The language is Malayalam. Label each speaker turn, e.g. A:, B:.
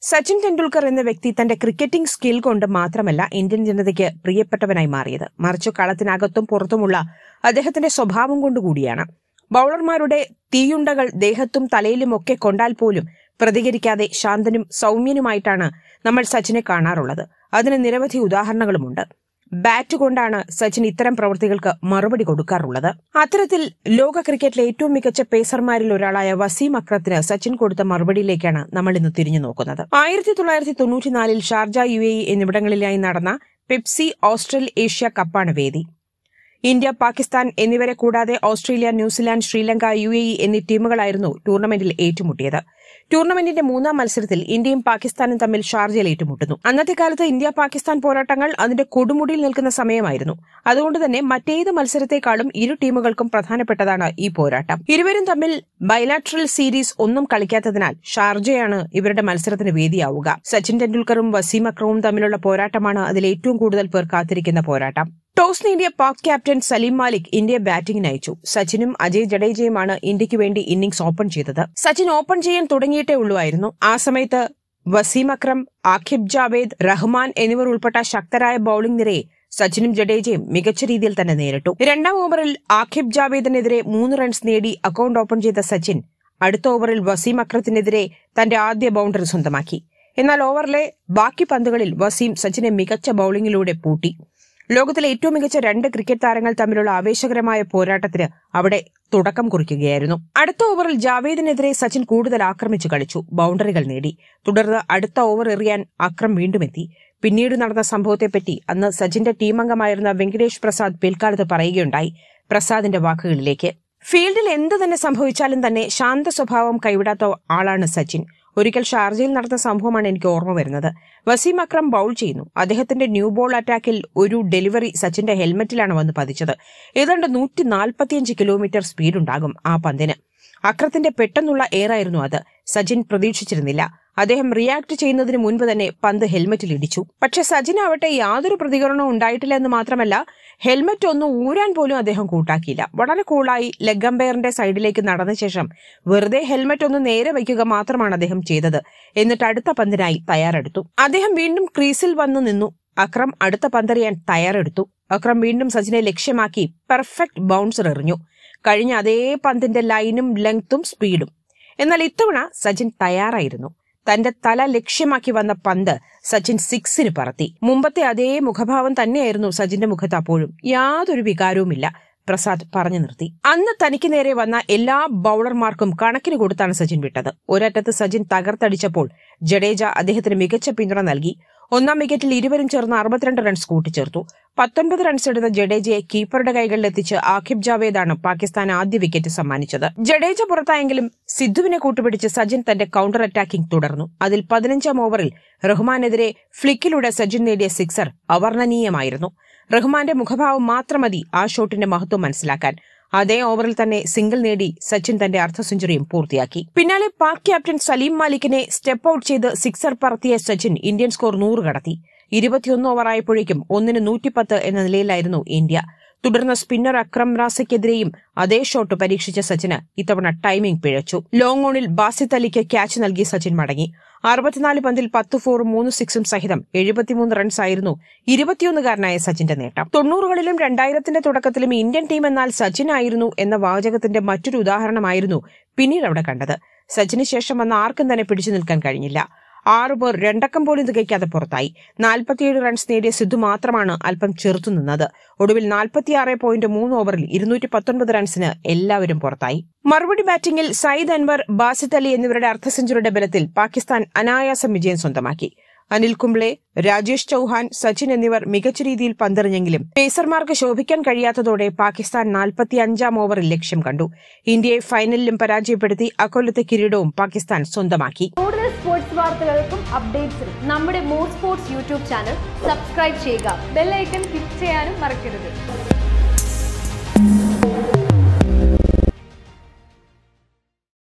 A: സച്ചിൻ ടെണ്ടുൽക്കർ എന്ന വ്യക്തി തന്റെ ക്രിക്കറ്റിംഗ് സ്കിൽ കൊണ്ട് മാത്രമല്ല ഇന്ത്യൻ ജനതയ്ക്ക് പ്രിയപ്പെട്ടവനായി മാറിയത് മറിച്ച് കളത്തിനകത്തും പുറത്തുമുള്ള അദ്ദേഹത്തിന്റെ സ്വഭാവം കൊണ്ടുകൂടിയാണ് ബൌളർമാരുടെ തീയുണ്ടകൾ ദേഹത്തും തലയിലുമൊക്കെ കൊണ്ടാൽ പോലും പ്രതികരിക്കാതെ ശാന്തനും സൗമ്യനുമായിട്ടാണ് നമ്മൾ സച്ചിനെ കാണാറുള്ളത് അതിന് നിരവധി ഉദാഹരണങ്ങളുമുണ്ട് ബാറ്റ് കൊണ്ടാണ് സച്ചിൻ ഇത്തരം പ്രവൃത്തികൾക്ക് മറുപടി കൊടുക്കാറുള്ളത് അത്തരത്തിൽ ലോക ക്രിക്കറ്റിലെ ഏറ്റവും മികച്ച പേസർമാരിൽ ഒരാളായ വസീം അക്രത്തിന് സച്ചിൻ കൊടുത്ത മറുപടിയിലേക്കാണ് നമ്മൾ ഇന്ന് തിരിഞ്ഞു നോക്കുന്നത് ആയിരത്തി തൊള്ളായിരത്തി തൊണ്ണൂറ്റിനാലിൽ ഷാർജ യു എ എന്നിവിടങ്ങളിലായി നടന്ന പെപ്സി ഓസ്ട്രൽ ഏഷ്യ കപ്പാണ് വേദി ഇന്ത്യ പാകിസ്ഥാൻ എന്നിവരെ കൂടാതെ Australia New Zealand Sri Lanka U A E എന്നീ ടീമുകളായിരുന്നു ടൂർണമെന്റിൽ ഏറ്റുമുട്ടിയത് ടൂർണമെന്റിന്റെ മൂന്നാം മത്സരത്തിൽ ഇന്ത്യയും പാകിസ്ഥാനും തമ്മിൽ ഷാർജയിൽ ഏറ്റുമുട്ടുന്നു അന്നത്തെ കാലത്ത് ഇന്ത്യ പാകിസ്ഥാൻ പോരാട്ടങ്ങൾ അതിന്റെ കൊടുമുടിയിൽ നിൽക്കുന്ന സമയമായിരുന്നു അതുകൊണ്ട് തന്നെ മറ്റേത് മത്സരത്തെക്കാളും ഇരു ടീമുകൾക്കും പ്രധാനപ്പെട്ടതാണ് ഈ പോരാട്ടം ഇരുവരും തമ്മിൽ ബൈലാട്രൽ സീരീസ് ഒന്നും കളിക്കാത്തതിനാൽ ഷാർജയാണ് ഇവരുടെ മത്സരത്തിന് വേദിയാവുക സച്ചിൻ ടെണ്ടുൽക്കറും വസീം അക്രവും തമ്മിലുള്ള പോരാട്ടമാണ് അതിൽ ഏറ്റവും കൂടുതൽ പേർ കാത്തിരിക്കുന്ന പോരാട്ടം ടോസ് നേടിയ പാക് ക്യാപ്റ്റൻ സലീം മാലിക് ഇന്ത്യയെ ബാറ്റിംഗിന് അയച്ചു സച്ചിനും അജയ് ജഡേജയുമാണ് ഇന്ത്യയ്ക്ക് വേണ്ടി ഇന്നിംഗ്സ് ഓപ്പൺ ചെയ്തത് സച്ചിൻ ഓപ്പൺ ചെയ്യാൻ തുടങ്ങിയിട്ടേ ഉള്ളുവായിരുന്നു ആ സമയത്ത് വസീം അക്രം ആഖിബ് ജാവേദ് റഹ്മാൻ എന്നിവർ ഉൾപ്പെട്ട ശക്തരായ ബൌളിംഗ് നിരയെ സച്ചിനും ജഡേജയും മികച്ച രീതിയിൽ തന്നെ നേരിട്ടു രണ്ടാം ഓവറിൽ ആഖിബ് ജാവേദിനെതിരെ മൂന്ന് റൺസ് നേടി അക്കൌണ്ട് ഓപ്പൺ ചെയ്ത സച്ചിൻ അടുത്ത ഓവറിൽ വസീം അക്രത്തിനെതിരെ തന്റെ ആദ്യ ബൌണ്ടറി സ്വന്തമാക്കി എന്നാൽ ഓവറിലെ ബാക്കി പന്തുകളിൽ വസീം സച്ചിനെ മികച്ച ബൌളിംഗിലൂടെ പൂട്ടി ലോകത്തിലെ ഏറ്റവും മികച്ച രണ്ട് ക്രിക്കറ്റ് താരങ്ങൾ തമ്മിലുള്ള ആവേശകരമായ പോരാട്ടത്തിന് അവിടെ തുടക്കം കുറിക്കുകയായിരുന്നു അടുത്ത ഓവറിൽ ജാവേദിനെതിരെ സച്ചിൻ കൂടുതൽ ആക്രമിച്ചു കളിച്ചു ബൌണ്ടറികൾ നേടി തുടർന്ന് അടുത്ത ഓവർ എറിയാൻ അക്രം വീണ്ടും എത്തി പിന്നീട് നടന്ന സംഭവത്തെപ്പറ്റി അന്ന് സച്ചിന്റെ ടീമംഗമായിരുന്ന വെങ്കടേഷ് പ്രസാദ് പിൽക്കാലത്ത് പറയുകയുണ്ടായി പ്രസാദിന്റെ വാക്കുകളിലേക്ക് ഫീൽഡിൽ എന്ത് തന്നെ സംഭവിച്ചാലും തന്നെ ശാന്ത സ്വഭാവം കൈവിടാത്ത ആളാണ് സച്ചിൻ ഒരിക്കൽ ഷാർജയിൽ നടന്ന സംഭവമാണ് എനിക്ക് ഓർമ്മ വരുന്നത് വസീം അക്രം ബൌൾ ചെയ്യുന്നു അദ്ദേഹത്തിന്റെ ന്യൂ ബോൾ അറ്റാക്കിൽ ഒരു ഡെലിവറി സച്ചിന്റെ ഹെൽമറ്റിലാണ് വന്ന് പതിച്ചത് ഏതാണ്ട് നൂറ്റി നാൽപ്പത്തിയഞ്ച് കിലോമീറ്റർ സ്പീഡ് ഉണ്ടാകും ആ പന്തിന് അക്രത്തിന്റെ പെട്ടെന്നുള്ള എയറായിരുന്നു അത് സച്ചിൻ പ്രതീക്ഷിച്ചിരുന്നില്ല അദ്ദേഹം റിയാക്ട് ചെയ്യുന്നതിന് മുൻപ് തന്നെ പന്ത് ഹെൽമറ്റിൽ ഇടിച്ചു പക്ഷെ സച്ചിനാവട്ടെ യാതൊരു പ്രതികരണവും ഉണ്ടായിട്ടില്ല എന്ന് മാത്രമല്ല ഹെൽമറ്റ് ഒന്ന് ഊരാൻ പോലും അദ്ദേഹം കൂട്ടാക്കിയില്ല വളരെ കൂളായി ലെഗ് അമ്പയറിന്റെ സൈഡിലേക്ക് നടന്ന ശേഷം വെറുതെ ഹെൽമറ്റ് ഒന്ന് നേരെ വയ്ക്കുക മാത്രമാണ് അദ്ദേഹം ചെയ്തത് എന്നിട്ട് അടുത്ത പന്തിനായി തയ്യാറെടുത്തു അദ്ദേഹം വീണ്ടും ക്രീസിൽ വന്നു നിന്നു അക്രം അടുത്ത പന്തെറിയാൻ തയ്യാറെടുത്തു അക്രം വീണ്ടും സച്ചിനെ ലക്ഷ്യമാക്കി പെർഫെക്റ്റ് ബൗൺസർ എറിഞ്ഞു കഴിഞ്ഞ അതേ പന്തിന്റെ ലൈനും ലെങ്ത്തും സ്പീഡും എന്നാൽ ഇത്തവണ സച്ചിൻ തയ്യാറായിരുന്നു തന്റെ തല ലക്ഷ്യമാക്കി വന്ന പന്ത് സച്ചിൻ സിക്സിന് പറത്തി മുമ്പത്തെ അതേ മുഖഭാവം തന്നെയായിരുന്നു സച്ചിന്റെ മുഖത്ത് അപ്പോഴും യാതൊരു വികാരവുമില്ല പ്രസാദ് പറഞ്ഞു നിർത്തി അന്ന് തനിക്ക് നേരെ വന്ന എല്ലാ ബൌളർമാർക്കും കണക്കിന് കൊടുത്താണ് സച്ചിൻ വിട്ടത് ഒരറ്റത്ത് സച്ചിൻ തകർത്തടിച്ചപ്പോൾ ജഡേജ അദ്ദേഹത്തിന് മികച്ച പിന്തുണ നൽകി ഒന്നാം വിക്കറ്റിൽ ഇരുവരും ചേർന്ന് അറുപത്തിരണ്ട് റൺസ് കൂട്ടിച്ചേർത്തു പത്തൊൻപത് റൺസ് എടുത്ത ജഡേജയെ കീപ്പറുടെ കൈകളിലെത്തിച്ച് ആഖിബ് ജാവേദാണ് പാകിസ്ഥാൻ ആദ്യ വിക്കറ്റ് സമ്മാനിച്ചത് ജഡേജ പുറത്തായെങ്കിലും സിദ്ധുവിനെ കൂട്ടുപിടിച്ച് സച്ചിൻ തന്റെ കൌണ്ടർ അറ്റാക്കിംഗ് തുടർന്നു അതിൽ പതിനഞ്ചാം ഓവറിൽ റഹ്മാനെതിരെ ഫ്ലിക്കിലൂടെ സച്ചിൻ നേടിയ സിക്സർ അവർണ്ണനീയമായിരുന്നു റഹ്മാന്റെ മുഖഭാവം മാത്രം മതി ആ ഷോട്ടിന്റെ മഹത്വം മനസ്സിലാക്കാൻ അതേ ഓവറിൽ തന്നെ സിംഗിൾ നേടി സച്ചിൻ തന്റെ അർദ്ധ സെഞ്ചുറിയും പൂർത്തിയാക്കി പിന്നാലെ പാക് ക്യാപ്റ്റൻ സലീം മാലിക്കിനെ സ്റ്റെപ്പ് ഔട്ട് ചെയ്ത് സിക്സർ പറത്തിയ സച്ചിൻ ഇന്ത്യൻ സ്കോർ നൂറ് കടത്തി ഇരുപത്തിയൊന്ന് ഓവറായപ്പോഴേക്കും ഒന്നിന് നൂറ്റിപ്പത്ത് എന്ന നിലയിലായിരുന്നു ഇന്ത്യ തുടർന്ന് സ്പിന്നർ അക്രം റാസയ്ക്കെതിരെയും അതേ ഷോട്ട് പരീക്ഷിച്ച സച്ചിന് ഇത്തവണ ടൈമിംഗ് പിഴച്ചു ലോങ് ഓണിൽ ബാസിത് അലിക്ക് ക്യാച്ച് നൽകി സച്ചിൻ മടങ്ങി അറുപത്തിനാല് പന്തിൽ പത്ത് ഫോറും മൂന്ന് സിക്സും സഹിതം എഴുപത്തിമൂന്ന് റൺസായിരുന്നു ഇരുപത്തിയൊന്നുകാരനായ സച്ചിന്റെ നേട്ടം തൊണ്ണൂറുകളിലും രണ്ടായിരത്തിന്റെ തുടക്കത്തിലും ഇന്ത്യൻ ടീം എന്നാൽ സച്ചിൻ ആയിരുന്നു എന്ന വാചകത്തിന്റെ മറ്റൊരു ഉദാഹരണമായിരുന്നു പിന്നീട് അവിടെ കണ്ടത് സച്ചിന് ശേഷം വന്ന ആർക്കും തന്നെ പിടിച്ചു നിൽക്കാൻ കഴിഞ്ഞില്ല ആറുപേർ രണ്ടക്കം പോലും തികയ്ക്കാതെ പുറത്തായി നാൽപ്പത്തിയേഴ് റൺസ് നേടിയ സിദ്ധു മാത്രമാണ് അല്പം ചെറുത്തുനിന്നത് ഒടുവിൽ നാൽപ്പത്തിയാറ് പോയിന്റ് മൂന്ന് ഓവറിൽ ഇരുന്നൂറ്റി പത്തൊൻപത് റൺസിന് എല്ലാവരും പുറത്തായി മറുപടി ബാറ്റിംഗിൽ സയ്യിദ് അൻവർ ബാസിത് അലി എന്നിവരുടെ അർദ്ധ സെഞ്ചുറിയുടെ ബലത്തിൽ പാകിസ്ഥാൻ അനായാസം വിജയം സ്വന്തമാക്കി അനിൽ കുംബ്ലെ രാജേഷ് ചൌഹാൻ സച്ചിൻ എന്നിവർ മികച്ച രീതിയിൽ പന്തെറിഞ്ഞെങ്കിലും പേസർമാർക്ക് ശോഭിക്കാൻ കഴിയാത്തതോടെ പാകിസ്ഥാൻ നാൽപ്പത്തിയഞ്ചാം ഓവറിൽ ലക്ഷ്യം കണ്ടു ഇന്ത്യയെ ഫൈനലിലും പരാജയപ്പെടുത്തി അക്കൊല്ലത്തെ കിരീടവും പാകിസ്ഥാൻ സ്വന്തമാക്കി
B: കൂടുതൽ സ്പോർട്സ് വാർത്തകൾക്കും അപ്ഡേറ്റ്സിനും നമ്മുടെ more sports YouTube channel subscribe ചെയ്യുക ബെല്ലൈക്കൺ ക്ലിക്ക് ചെയ്യാനും മറക്കരുത്